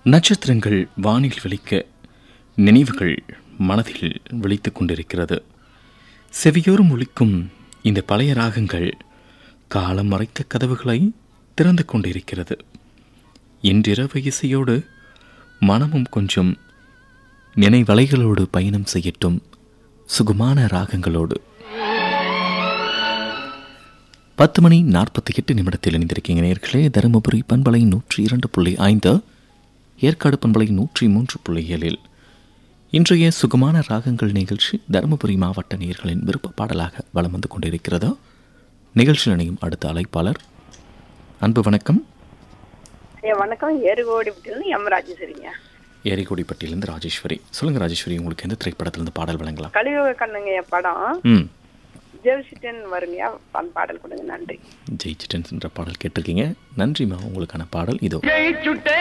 நட்சத்திரங்கள் வானில் விழிக்க நினைவுகள் மனதில் விழித்துக் கொண்டிருக்கிறது செவியோரும் ஒலிக்கும் இந்த பழைய ராகங்கள் காலம் மறைத்த கதவுகளை திறந்து கொண்டிருக்கிறது இன்றிரவு இசையோடு மனமும் கொஞ்சம் நினைவலைகளோடு பயணம் செய்யட்டும் சுகுமான ராகங்களோடு பத்து மணி நாற்பத்தி எட்டு நிமிடத்தில் இணைந்திருக்கீங்க நேர்களே தருமபுரி பண்பலை நூற்றி இரண்டு புள்ளி ஐந்து ஏற்காடு பண்பலை நூற்றி மூன்று புள்ளி ஏழில் இன்றைய சுகமான ராகங்கள் நிகழ்ச்சி தருமபுரி மாவட்ட நேர்களின் விருப்ப பாடலாக வலம் வந்து கொண்டிருக்கிறது நிகழ்ச்சியில் இணையும் அடுத்த அழைப்பாளர் அன்பு வணக்கம் ஏ வணக்கம் ஏறுகோடிப்பட்டிலிருந்து எம் ராஜேஸ்வரிங்க ஏரிகோடிப்பட்டியிலிருந்து ராஜேஸ்வரி சொல்லுங்க ராஜேஸ்வரி உங்களுக்கு எந்த திரைப்படத்திலிருந்து பாடல் வழங்கலாம் கலியுக கண்ணுங்க என் படம் ம் ஜெவசிட்டன் வருங்கயா பா- பாடல் கொடுங்க நன்றி ஜெயிச்சிட்டன்ஸ் என்ற பாடல் கேட்டிருக்கீங்க நன்றிம்மா உங்களுக்கான பாடல் இதோ